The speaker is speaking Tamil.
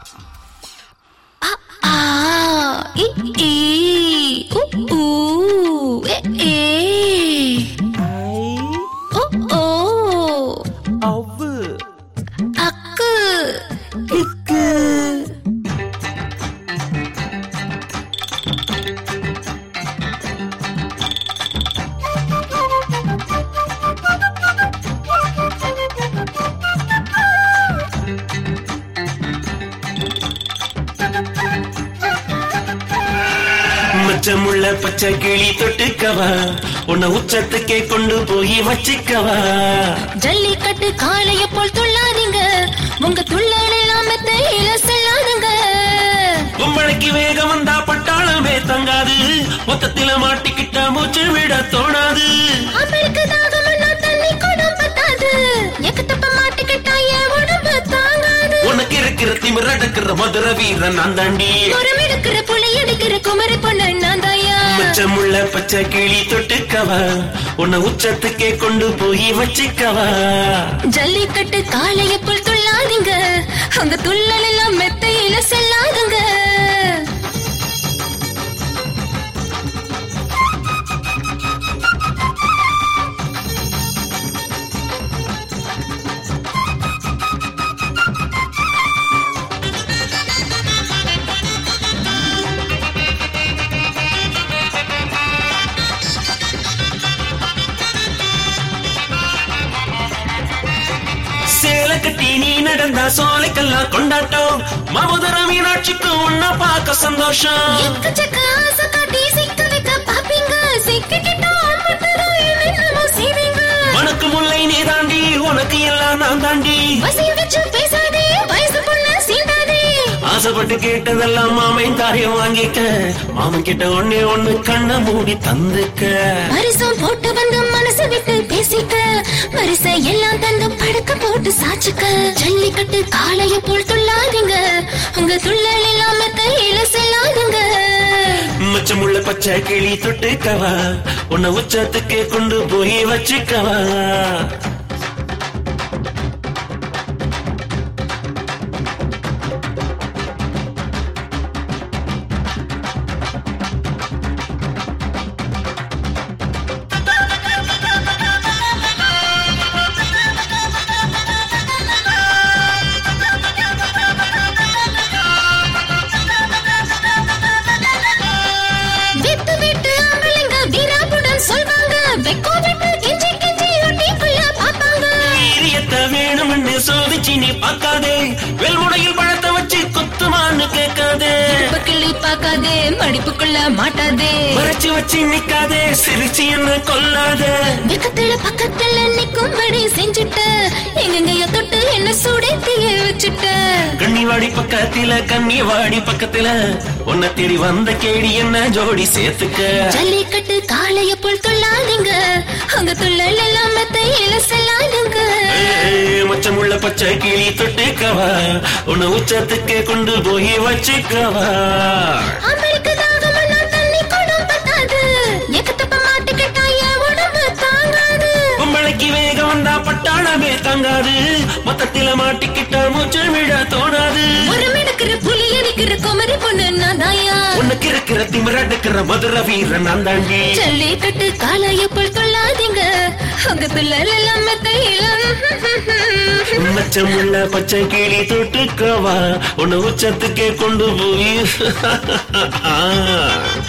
ஆ இ ஈ உ ஊ எ ஏ ஐ ஓ ஓ அவ்வு அக்கு இக்கு மச்சமுள்ள பச்சை கிளி தொட்டுக்கவா உன்னை உச்சத்துக்கே கொண்டு போய் வச்சுக்கவா ஜல்லிக்கட்டு காளைய போல் துள்ளாதீங்க உங்க துள்ளல் எல்லாம் மெத்தையில செல்லாதுங்க பொம்பளைக்கு வேகம் வந்தா பட்டாளமே தங்காது மொத்தத்தில மாட்டிக்கிட்டா மூச்சு விட தோணாது அவளுக்கு தாகம்னா தண்ணி குடம் பத்தாது எக்கத்தப்ப மாட்டிக்கிட்டா என் உடம்பு தாங்காது உனக்கு இருக்கிற திமிர அடக்குற மதுர வீரன் நான் தாண்டி ஒரு மிடுக்கிற புலி அடிக்கிற குமரி பொண்ணு நான் தாயா மச்சமுள்ள பச்சை கிளி தொட்டுக்கவா உன்னை உச்சத்துக்கே கொண்டு போய் வச்சுக்கவா ஜல்லிக்கட்டு காளைய போல் துள்ளாதீங்க அங்க துள்ளல் எல்லாம் மெத்தையில செல்லாதுங்க சேலை கட்டி நீ நடந்தா சோலைக்கெல்லாம் கொண்டாட்டம் மமதுர மீனாட்சிக்கு உன்னை பார்க்க சந்தோஷம் எக்கச்சக்க ஆசை காட்டி சிக்க வைக்க பாப்பீங்க சிக்கிக்கிட்டா அம்புட்டுதான் என்னென்னமோ செய்வீங்க உனக்கு முல்லை நீ தாண்டி உனக்கு எல்லாம் நான் தாண்டி வசி வச்சு பேசாதே வயசு பொண்ணு சீண்டாதே ஆசைப்பட்டு கேட்டதெல்லாம் மாமன் தாயம் வாங்கிக்க மாமன் கிட்ட ஒண்ணே ஒண்ணு கண்ணை மூடி தந்துக்க பரிசம் போட்டு வந்து மனசு விட்டு பேசிக்க பரிசை எல்லாம் தந்து படுக்க போட்டு சாச்சுக்க ஜல்லிக்கட்டு காளைய போல் துள்ளாதீங்க உங்க துள்ளல் இல்லாம கையில செல்லாதுங்க மச்சமுள்ள பச்சை கிளி தொட்டுக்கவா உன்னை உச்சத்துக்கே கொண்டு போய் வச்சுக்கவா விட்டு விட்டு ஆம்பளைங்க வீராப்புடன் சொல்வாங்க வெக்கோ விட்டு கெஞ்சி கெஞ்சி ஒட்டிக்குள்ள பாப்பாங்க வீரியத்தை வேணும்னு சோதிச்சு நீ பார்க்காதே வெல்முனையில் பழத்தை வச்சு குத்துமான்னு கேட்காதே இப்ப கிள்ளி பார்க்காதே மடிப்புக்குள்ள மாட்டாதே மறைச்சு வச்சு நிக்காதே சிரிச்சு என்ன கொல்லாதே வெக்கத்துல பக்கத்துல நிக்கும்படி செஞ்சுட்ட எங்கெங்கயோ தொட்டு என்ன சுடேத்திய வச்சுட்ட கன்னிவாடி பக்கத்தில கன்னிவாடி பக்கத்துல உன்னை தேடி வந்த கேடி என்ன ஜோடி சேர்த்துக்க ஜல்லிக்கட்டு காளைய போல் துள்ளாதீங்க அங்க துள்ளல் எல்லாம் மெத்தையில செல்லாதுங்க ஏய், மச்சமுள்ள பச்சை கிளி தொட்டுக்கவா உன்னை உச்சத்துக்கே கொண்டு போய் வச்சுக்கவா ஆம்பளுக்கு தாகம்னா தண்ணி குடம் பத்தாது எக்கத்தப்ப மாட்டுக்கிட்டா என் உடம்பு தாங்காது பொம்பளைக்கு வேகம் வந்தா பட்டாளமே தங்காது மொத்தத்தில மாட்டிக்கிட்டா மூச்சு விட தோணாது ஒரு மிடுக்கிற புலி அடிக்கிற குமரி பொண்ணு நான் தாயா உனக்கு இருக்கிற திமிரடுக்கிற மதுர வீரன் நான் தாண்டி ஜல்லிக்கட்டு காளைய போல் துள்ளாதீங்க அங்க துள்ளல் எல்லாம் மெத்தையில மச்சமுள்ள பச்சை கிளி தொட்டுக்கவா உன்னை உச்சத்துக்கே கொண்டு போய்